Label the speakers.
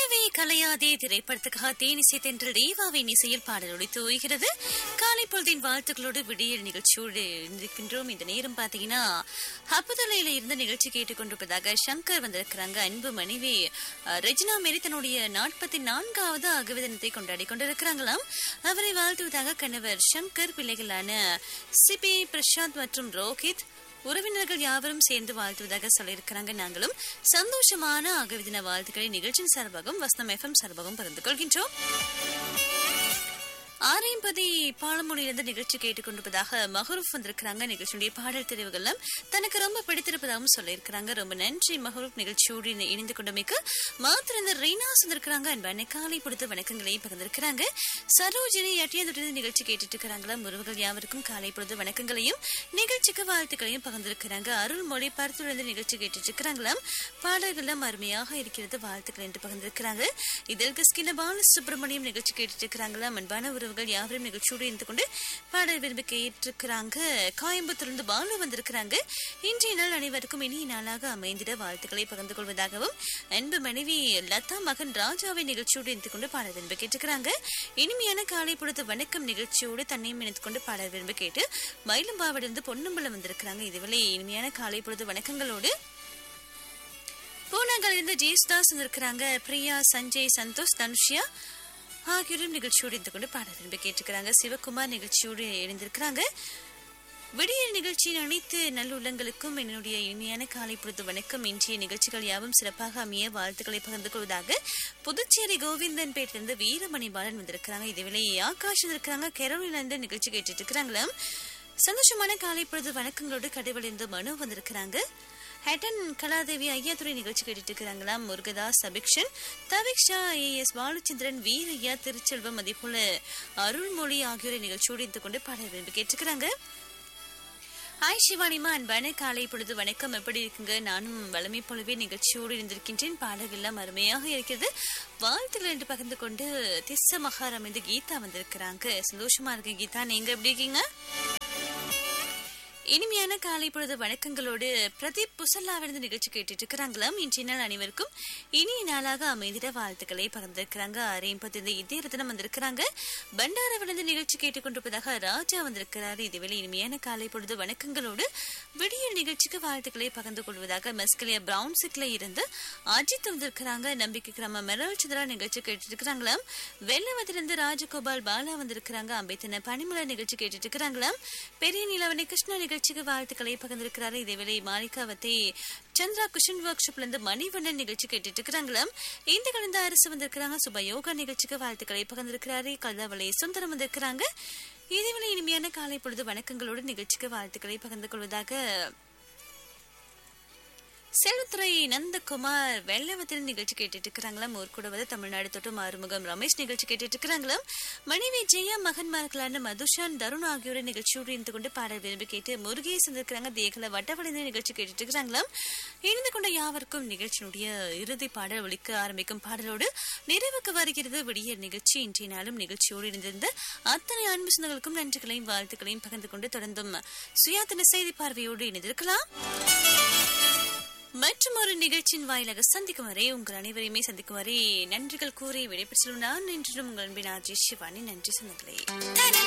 Speaker 1: நிலவே கலையாதே திரைப்படத்துக்காக தேனிசை தென்றல் தேவாவின் இசையில் பாடல் ஒழித்து ஓய்கிறது காலை பொழுதின் வாழ்த்துக்களோடு விடியல் நிகழ்ச்சியோடு இருக்கின்றோம் இந்த நேரம் பாத்தீங்கன்னா ஹப்புதலையில இருந்து நிகழ்ச்சி கேட்டுக்கொண்டிருப்பதாக சங்கர் வந்திருக்கிறாங்க அன்பு மனைவி அஹ், ரெஜினா மேரி தன்னுடைய நாற்பத்தி நான்காவது அகவிதனத்தை கொண்டாடி கொண்டிருக்கிறாங்களாம் அவரை வாழ்த்துவதாக கணவர் சங்கர் பிள்ளைகளான சிபி பிரசாந்த் மற்றும் ரோஹித் உறவினர்கள் யாவரும் சேர்ந்து வாழ்த்துவதாக சொல்லியிருக்கிறாங்க நாங்களும் சந்தோஷமான அகவிதின வாழ்த்துக்களை நிகழ்ச்சியின் சார்பாகவும் வசனம் எஃப்எம் சார்பாகவும் பகிர்ந்து கொள்கின்றோம் ஆரையம்பதி பாலமொழியிலிருந்து நிகழ்ச்சி கேட்டுக்கொண்டிருப்பதாக மஹரூப் வந்திருக்கிறாங்க நிகழ்ச்சியுடைய பாடல் தெரிவுகள்லாம் தனக்கு ரொம்ப பிடித்திருப்பதாகவும் சொல்லியிருக்கிறாங்க ரொம்ப நன்றி மஹரூப் நிகழ்ச்சியோடு இணை- இணைந்து கொண்டமைக்கு மாத்திர ரீனாஸ் வந்திருக்கிறாங்க அன்பான காலை பொறுத்த வணக்கங்களையும் பகிர்ந்திருக்கிறாங்க சரோஜினி அட்டியதுடன் நிகழ்ச்சி கேட்டுட்டு இருக்கிறாங்களா உறவுகள் யாவருக்கும் காலை பொழுது வணக்கங்களையும் நிகழ்ச்சிக்கு வாழ்த்துக்களையும் பகிர்ந்திருக்கிறாங்க அருள்மொழி பருத்துடன் நிகழ்ச்சி கேட்டுட்டு இருக்கிறாங்களாம் பாடல்கள்லாம் அருமையாக இருக்கிறது வாழ்த்துக்கள் என்று பகிர்ந்திருக்கிறாங்க இதில் கிஸ்கின பால சுப்பிரமணியம் நிகழ்ச்சி கேட்டுட்டு இருக்கிறாங்களா அன்பான உறவுகள் யாவரும் நிகழ்ச்சியோடு இருந்து கொண்டு பாடல் விரும்பி கேட்டிருக்கிறாங்க கோயம்புத்தூர்ந்து பாலு வந்திருக்கிறாங்க இன்றைய நாள் அனைவருக்கும் இனிய நாளாக அமைந்திட வாழ்த்துக்களை பகிர்ந்து கொள்வதாகவும் அன்பு மனைவி லதா மகன் ராஜாவை நிகழ்ச்சியோடு இருந்து கொண்டு பாடல் விரும்பி கேட்டிருக்கிறாங்க இனிமையான காலை பொழுது வணக்கம் நிகழ்ச்சியோடு தன்னையும் இணைத்து கொண்டு பாடல் விரும்பி கேட்டு மயிலம்பாவிலிருந்து பொன்னம்பலம் வந்திருக்கிறாங்க இதுவரை இனிமையான காலை பொழுது வணக்கங்களோடு பூனாங்கிலிருந்து ஜெயசுதாஸ் இருக்கிறாங்க பிரியா சஞ்சய் சந்தோஷ் தனுஷ்யா ஆகியோரும் நிகழ்ச்சியோடு இருந்து கொண்டு பாட விரும்பி கேட்டுக்கிறாங்க சிவகுமார் நிகழ்ச்சியோடு இணைந்திருக்கிறாங்க விடியல் நிகழ்ச்சியின் அனைத்து நல்லுள்ளங்களுக்கும் என்னுடைய இனிமையான காலை பொழுது வணக்கம் இன்றைய நிகழ்ச்சிகள் யாவும் சிறப்பாக அமைய வாழ்த்துக்களை பகிர்ந்து கொள்வதாக புதுச்சேரி கோவிந்தன் பேட்டிலிருந்து வீரமணி பாலன் வந்திருக்கிறாங்க இதுவேளை ஆகாஷ் இருக்கிறாங்க கேரளிலிருந்து நிகழ்ச்சி கேட்டுட்டு இருக்கிறாங்களாம் சந்தோஷமான காலை பொழுது வணக்கங்களோடு கடைவழிந்து மனு வந்திருக்கிறாங்க ஹேட்டன் கலாதேவி ஐயாத்துறை நிகழ்ச்சி கேட்டுட்டு இருக்கிறாங்களாம் முருகதாஸ் அபிக்ஷன் தவிக்ஷா ஏஎஸ் பாலச்சந்திரன் வீரையா திருச்செல்வம் அதே போல அருள்மொழி ஆகியோரை நிகழ்ச்சியோடு இருந்து கொண்டு பாட விரும்பி கேட்டுக்கிறாங்க ஹாய் சிவானிமா அன்பான காலை பொழுது வணக்கம் எப்படி இருக்குங்க நானும் வளமை போலவே நிகழ்ச்சியோடு இருந்திருக்கின்றேன் பாடல்கள்லாம் அருமையாக இருக்கிறது வாழ்த்துக்கள் என்று பகிர்ந்து கொண்டு திஸ்ஸ மகாரம் என்று கீதா வந்திருக்கிறாங்க சந்தோஷமா இருக்கு கீதா நீங்க எப்படி இருக்கீங்க இனிமையான காலை பொழுது வணக்கங்களோடு பிரதீப் புசல்லாவிலிருந்து நிகழ்ச்சி கேட்டுட்டு இருக்கிறாங்களாம் இன்றைய நாள் அனைவருக்கும் இனிய நாளாக அமைந்திட வாழ்த்துக்களை பகிர்ந்திருக்கிறாங்க அரைம்பத்தி இதே ரத்னம் வந்திருக்கிறாங்க பண்டாரவிலிருந்து நிகழ்ச்சி கேட்டுக்கொண்டிருப்பதாக ராஜா வந்திருக்கிறாரு இதுவேளை இனிமையான காலை பொழுது வணக்கங்களோடு விடியல் நிகழ்ச்சிக்கு வாழ்த்துக்களை பகிர்ந்து கொள்வதாக மெஸ்கலியா பிரவுன் சிக்ல இருந்து அஜித் வந்திருக்கிறாங்க நம்பிக்கை கிராம மெரல் சந்திரா நிகழ்ச்சி கேட்டுட்டு இருக்கிறாங்களாம் வெள்ளவத்திலிருந்து ராஜகோபால் பாலா வந்திருக்கிறாங்க அம்பேத்தன பனிமலர் நிகழ்ச்சி கேட்டுட்டு இருக்கிறாங்களாம் பெரிய நிலவனை கிருஷ்ணா நிகழ்ச்சிக்கு வாழ்த்துக்களை பகிர்ந்திருக்கிறாரு இதேவேளை மாளிகாவத்தை சந்திரா குஷன் ஒர்க் ஷாப்ல இருந்து மணிவண்ணன் நிகழ்ச்சி கேட்டுட்டு இருக்கிறாங்களாம் இந்த கலந்த அரசு வந்திருக்கிறாங்க சுப யோகா நிகழ்ச்சிக்கு வாழ்த்துக்களை பகிர்ந்திருக்கிறாரு கல்லாவளை சுந்தரம் வந்திருக்கிறாங்க இதேவேளை இனிமையான காலை பொழுது வணக்கங்களோடு நிகழ்ச்சிக்கு வாழ்த்துக்களை பகிர்ந்து கொள்வதாக செல்வத்துறை நந்தகுமார் வெள்ளவத்தில் நிகழ்ச்சி கேட்டுட்டு இருக்கிறாங்களாம் ஊர்கூடவது தமிழ்நாடு தொட்டு மாறுமுகம் ரமேஷ் நிகழ்ச்சி கேட்டுட்டு இருக்கிறாங்களாம் மனைவி ஜெயா மகன்மார்களான மதுஷான் தருண் ஆகியோரை நிகழ்ச்சியோடு இருந்து கொண்டு பாடல் விரும்பி கேட்டு முருகேசன் இருக்கிறாங்க தேகல வட்டவளைந்த நிகழ்ச்சி கேட்டுட்டு இருக்கிறாங்களாம் இணைந்து கொண்ட யாவருக்கும் நிகழ்ச்சியினுடைய இறுதி பாடல் ஒலிக்க ஆரம்பிக்கும் பாடலோடு நிறைவுக்கு வருகிறது விடியல் நிகழ்ச்சி இன்றைய நாளும் நிகழ்ச்சியோடு இருந்திருந்த அத்தனை அன்பு சொந்தங்களுக்கும் நன்றிகளையும் வாழ்த்துக்களையும் பகிர்ந்து கொண்டு தொடர்ந்தும் சுயாதன செய்தி பார்வையோடு இணைந்திருக்கலாம் மற்றும் ஒரு நிகழ்ச்சியின் வாயிலாக சந்திக்கும் வரை உங்கள் அனைவரையுமே சந்திக்கும் வரை நன்றிகள் கூறி விடைபெற்று நான் என்றும் உங்கள் அன்பின் ஆர்ஜி சிவானி நன்றி சொந்தங்களே